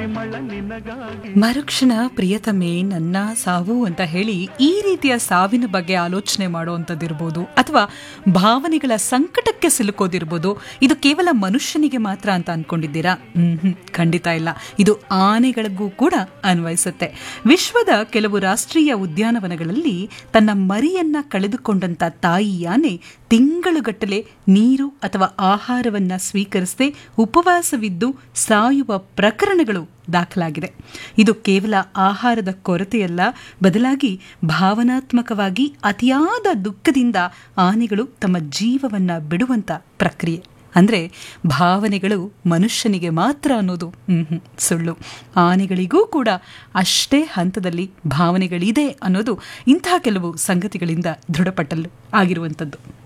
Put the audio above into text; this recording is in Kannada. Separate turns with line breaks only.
ಪರಿಮಳ ನಿನಗಾಗಿ
ಮರುಕ್ಷಣ ಪ್ರಿಯತಮೆ ನನ್ನ ಸಾವು ಅಂತ ಹೇಳಿ ಈ ರೀತಿಯ ಸಾವಿನ ಬಗ್ಗೆ ಆಲೋಚನೆ ಮಾಡುವಂಥದ್ದಿರ್ಬೋದು ಅಥವಾ ಭಾವನೆಗಳ ಸಂಕಟಕ್ಕೆ ಸಿಲುಕೋದಿರ್ಬೋದು ಇದು ಕೇವಲ ಮನುಷ್ಯನಿಗೆ ಮಾತ್ರ ಅಂತ ಅನ್ಕೊಂಡಿದ್ದೀರಾ ಹ್ಮ್ ಖಂಡಿತ ಇಲ್ಲ ಇದು ಆನೆಗಳಿಗೂ ಕೂಡ ಅನ್ವಯಿಸುತ್ತೆ ವಿಶ್ವದ ಕೆಲವು ರಾಷ್ಟ್ರೀಯ ಉದ್ಯಾನವನಗಳಲ್ಲಿ ತನ್ನ ಮರಿಯನ್ನ ಕಳೆದುಕೊಂಡಂತ ತಾಯಿ ಆನೆ ತಿಂಗಳುಗಟ್ಟಲೆ ನೀರು ಅಥವಾ ಆಹಾರವನ್ನ ಸ್ವೀಕರಿಸದೆ ಉಪವಾಸವಿದ್ದು ಸಾಯುವ ಪ್ರಕರಣಗಳು ದಾಖಲಾಗಿದೆ ಇದು ಕೇವಲ ಆಹಾರದ ಕೊರತೆಯಲ್ಲ ಬದಲಾಗಿ ಭಾವನಾತ್ಮಕವಾಗಿ ಅತಿಯಾದ ದುಃಖದಿಂದ ಆನೆಗಳು ತಮ್ಮ ಜೀವವನ್ನ ಬಿಡುವಂತ ಪ್ರಕ್ರಿಯೆ ಅಂದ್ರೆ ಭಾವನೆಗಳು ಮನುಷ್ಯನಿಗೆ ಮಾತ್ರ ಅನ್ನೋದು ಹ್ಮ್ ಸುಳ್ಳು ಆನೆಗಳಿಗೂ ಕೂಡ ಅಷ್ಟೇ ಹಂತದಲ್ಲಿ ಭಾವನೆಗಳಿದೆ ಅನ್ನೋದು ಇಂತಹ ಕೆಲವು ಸಂಗತಿಗಳಿಂದ ದೃಢಪಟ್ಟಲು ಆಗಿರುವಂಥದ್ದು